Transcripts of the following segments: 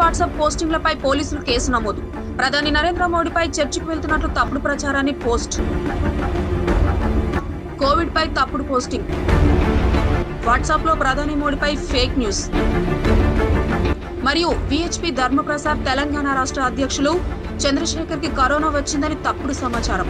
WhatsApp పోస్టింగ్లపై పోలీసులు case నమోదు ప్రధాని నరేంద్ర మోడీపై చర్చకు వెళ్తున్నట్లు తప్పుడు ప్రచారాన్ని పోస్ట్ కోవిడ్ పై తప్పుడు పోస్టింగ్ వాట్సాప్ లో ప్రధాని మోడీపై ఫేక్ న్యూస్ మరియు విహెచ్పి ధర్మప్రసాద్ తెలంగాణ రాష్ట్ర అధ్యక్షులు చంద్రశేఖర్ కి కరోనా వచ్చిందని తప్పుడు సమాచారం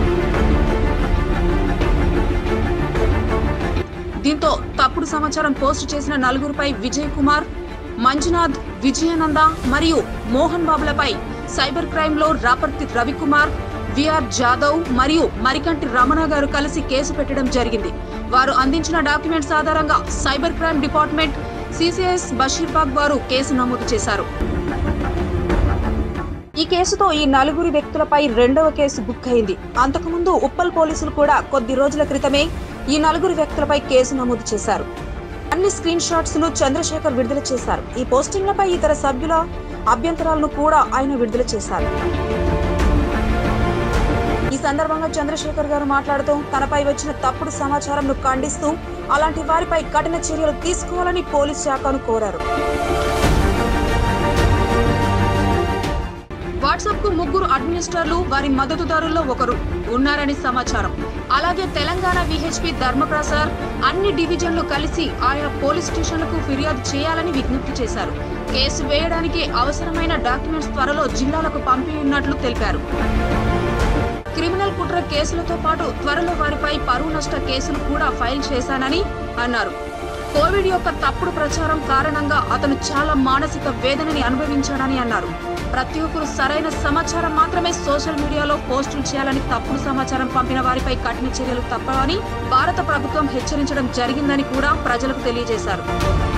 దీంతో తప్పుడు సమాచారం పోస్ట్ చేసిన నలుగురిపై విజయ్ కుమార్ మంజునాథ్ విజయనంద మరియు మోహన్ బాబులపై సైబర్ క్రైమ్ లో రాపర్తి రవికుమార్ విఆర్ జాదవ్ మరియు మరికంటి రమణ గారు కలిసి కేసు పెట్టడం జరిగింది వారు అందించిన డాక్యుమెంట్స్ ఆధారంగా cyber crime department CCS Basheerbagh వారు కేసు నమోదు చేశారు ఈ కేసుతో ఈ నలుగురి వ్యక్తులపై రెండవ కేసు బుక్ అయింది అంతకుముందు ఉప్పల్ పోలీసులు కూడా కొద్ది రోజుల క్రితమే ఈ నలుగురు వ్యక్తులపై కేసు నమోదు చేశారు అన్ని స్క్రీన్ షాట్స్ ను చంద్రశేఖర్ విడుదల చేశారు ఈ పోస్టింగ్లపై ఇతర సభ్యుల అభ్యంతరాలను కూడా ఆయన విడుదల చేశారు ఈ సందర్భంగా చంద్రశేఖర్ గారు మాట్లాడుతూ తనపై వచ్చిన తప్పుడు సమాచారంను ఖండిస్తూ అలాంటి వారిపై కఠిన చర్యలు తీసుకోవాలని పోలీస్ శాఖను కోరారు వాట్సాప్ కు ముగ్గురు అడ్మినిస్ట్రర్లు వారి మద్దతుదారుల్లో ఒకరు ఉన్నారని సమాచారం అలాగే తెలంగాణ విహెచ్పి ధర్మప్రసాద్ అన్ని డివిజన్లు కలిసి ఆయా పోలీస్ స్టేషన్లకు ఫిర్యాదు చేయాలని విజ్ఞప్తి చేశారు కేసు వేయడానికి అవసరమైన డాక్యుమెంట్స్ త్వరలో జిల్లాలకు పంపియున్నట్లు తెలిపారు క్రిమినల్ కుట్ర కేసులతో పాటు త్వరలో వారిపై పరువు నష్ట కేసులు కూడా ఫైల్ చేశానని అన్నారు కోవిడ్ యొక్క తప్పుడు ప్రచారం కారణంగా అతను చాలా మానసిక వేదనని అనుభవించాడని అన్నారు ప్రతి ఒక్కరు సరైన సమాచారం మాత్రమే సోషల్ మీడియాలో పోస్టులు చేయాలని తప్పుడు సమాచారం పంపిన వారిపై కఠిన చర్యలు తప్పవని భారత ప్రభుత్వం హెచ్చరించడం జరిగిందని కూడా ప్రజలకు తెలియజేశారు